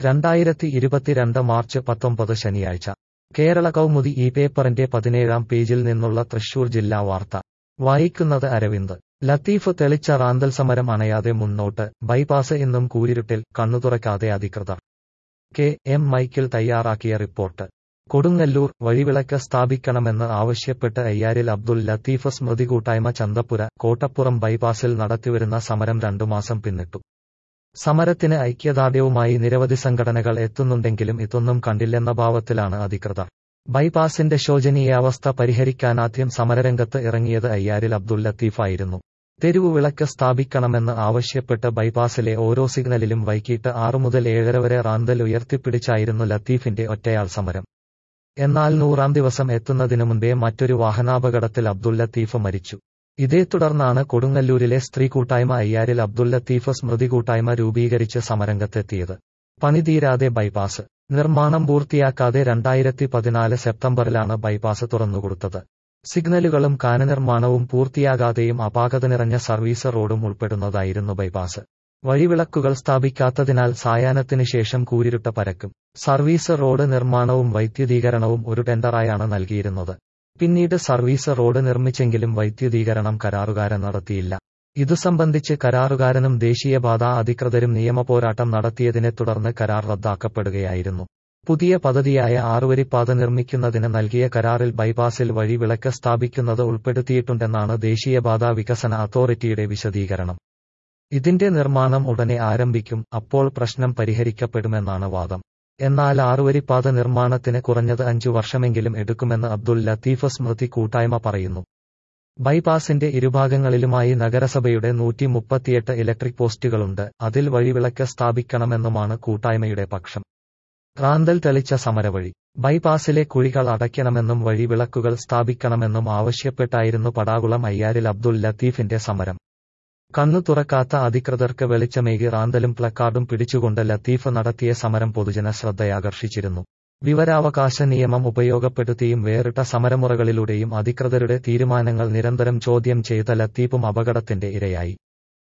രണ്ടായിരത്തി ഇരുപത്തിരണ്ട് മാർച്ച് പത്തൊമ്പത് ശനിയാഴ്ച കേരള കൗമുദി ഈ പേപ്പറിന്റെ പതിനേഴാം പേജിൽ നിന്നുള്ള തൃശൂർ ജില്ലാ വാർത്ത വായിക്കുന്നത് അരവിന്ദ് ലത്തീഫ് തെളിച്ച റാന്തൽ സമരം അണയാതെ മുന്നോട്ട് ബൈപ്പാസ് ഇന്നും കൂരിരുട്ടിൽ കണ്ണുതുറക്കാതെ അധികൃതർ കെ എം മൈക്കിൾ തയ്യാറാക്കിയ റിപ്പോർട്ട് കൊടുങ്ങല്ലൂർ വഴിവിളക്ക് സ്ഥാപിക്കണമെന്ന് ആവശ്യപ്പെട്ട് അയ്യാരിൽ അബ്ദുൽ ലത്തീഫ് സ്മൃതി കൂട്ടായ്മ ചന്തപ്പുര കോട്ടപ്പുറം ബൈപ്പാസിൽ നടത്തിവരുന്ന സമരം രണ്ടു മാസം പിന്നിട്ടു സമരത്തിന് ഐക്യദാർഢ്യവുമായി നിരവധി സംഘടനകൾ എത്തുന്നുണ്ടെങ്കിലും ഇതൊന്നും കണ്ടില്ലെന്ന ഭാവത്തിലാണ് അധികൃതർ ബൈപ്പാസിന്റെ ശോചനീയാവസ്ഥ പരിഹരിക്കാനാദ്യം സമരരംഗത്ത് ഇറങ്ങിയത് അയ്യാരിൽ അബ്ദുൽ ലത്തീഫായിരുന്നു തെരുവു വിളക്ക് സ്ഥാപിക്കണമെന്ന് ആവശ്യപ്പെട്ട് ബൈപ്പാസിലെ ഓരോ സിഗ്നലിലും വൈകിട്ട് ആറു മുതൽ ഏഴര വരെ റാന്തൽ ഉയർത്തിപ്പിടിച്ചായിരുന്നു ലത്തീഫിന്റെ ഒറ്റയാൾ സമരം എന്നാൽ നൂറാം ദിവസം എത്തുന്നതിനു മുൻപേ മറ്റൊരു വാഹനാപകടത്തിൽ അബ്ദുൽ ലത്തീഫ് മരിച്ചു ഇതേ തുടർന്നാണ് കൊടുങ്ങല്ലൂരിലെ സ്ത്രീ കൂട്ടായ്മ അയ്യാരിൽ അബ്ദുൽ ലത്തീഫ് സ്മൃതി കൂട്ടായ്മ രൂപീകരിച്ച് സമരംഗത്തെത്തിയത് പണിതീരാതെ ബൈപ്പാസ് നിർമ്മാണം പൂർത്തിയാക്കാതെ രണ്ടായിരത്തി പതിനാല് സെപ്റ്റംബറിലാണ് ബൈപ്പാസ് തുറന്നുകൊടുത്തത് സിഗ്നലുകളും കാനനിർമ്മാണവും പൂർത്തിയാകാതെയും അപാകത നിറഞ്ഞ സർവീസ് റോഡും ഉൾപ്പെടുന്നതായിരുന്നു ബൈപ്പാസ് വഴിവിളക്കുകൾ സ്ഥാപിക്കാത്തതിനാൽ സായാഹ്നത്തിന് ശേഷം കൂരിരുട്ട പരക്കും സർവീസ് റോഡ് നിർമ്മാണവും വൈദ്യുതീകരണവും ഒരു ടെൻഡറായാണ് നൽകിയിരുന്നത് പിന്നീട് സർവീസ് റോഡ് നിർമ്മിച്ചെങ്കിലും വൈദ്യുതീകരണം കരാറുകാരൻ നടത്തിയില്ല ഇതു സംബന്ധിച്ച് കരാറുകാരനും ദേശീയപാത അധികൃതരും നിയമപോരാട്ടം നടത്തിയതിനെ തുടർന്ന് കരാർ റദ്ദാക്കപ്പെടുകയായിരുന്നു പുതിയ പദ്ധതിയായ ആറുവരിപ്പാത നിർമ്മിക്കുന്നതിന് നൽകിയ കരാറിൽ ബൈപ്പാസിൽ വഴി വിളക്ക് സ്ഥാപിക്കുന്നത് ഉൾപ്പെടുത്തിയിട്ടുണ്ടെന്നാണ് ദേശീയപാത വികസന അതോറിറ്റിയുടെ വിശദീകരണം ഇതിന്റെ നിർമ്മാണം ഉടനെ ആരംഭിക്കും അപ്പോൾ പ്രശ്നം പരിഹരിക്കപ്പെടുമെന്നാണ് വാദം എന്നാൽ ആറുവരിപ്പാത നിർമ്മാണത്തിന് കുറഞ്ഞത് അഞ്ചു വർഷമെങ്കിലും എടുക്കുമെന്ന് അബ്ദുൽ ലത്തീഫ് സ്മൃതി കൂട്ടായ്മ പറയുന്നു ബൈപ്പാസിന്റെ ഇരുഭാഗങ്ങളിലുമായി നഗരസഭയുടെ നൂറ്റി മുപ്പത്തിയെട്ട് ഇലക്ട്രിക് പോസ്റ്റുകളുണ്ട് അതിൽ വഴിവിളക്ക് സ്ഥാപിക്കണമെന്നുമാണ് കൂട്ടായ്മയുടെ പക്ഷം റാന്തൽ തെളിച്ച സമരവഴി ബൈപ്പാസിലെ കുഴികൾ അടയ്ക്കണമെന്നും വഴിവിളക്കുകൾ സ്ഥാപിക്കണമെന്നും ആവശ്യപ്പെട്ടായിരുന്നു പടാകുളം അയ്യാരിൽ അബ്ദുൽ ലത്തീഫിന്റെ സമരം കണ്ണു തുറക്കാത്ത അധികൃതർക്ക് വെളിച്ചമേകി റാന്തലും പ്ലക്കാർഡും പിടിച്ചുകൊണ്ട് ലത്തീഫ് നടത്തിയ സമരം പൊതുജന ശ്രദ്ധയാകർഷിച്ചിരുന്നു വിവരാവകാശ നിയമം ഉപയോഗപ്പെടുത്തിയും വേറിട്ട സമരമുറകളിലൂടെയും അധികൃതരുടെ തീരുമാനങ്ങൾ നിരന്തരം ചോദ്യം ചെയ്ത ലത്തീഫും അപകടത്തിന്റെ ഇരയായി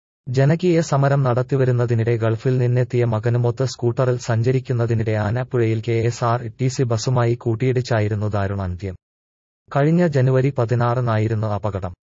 ജനകീയ സമരം നടത്തിവരുന്നതിനിടെ ഗൾഫിൽ നിന്നെത്തിയ മകനുമൊത്ത് സ്കൂട്ടറിൽ സഞ്ചരിക്കുന്നതിനിടെ ആനപ്പുഴയിൽ K S R T C ബസുമായി കൂട്ടിയിടിച്ചായിരുന്നു ദാരുണാന്ത്യം കഴിഞ്ഞ ജനുവരി പതിനാറിനായിരുന്നു അപകടം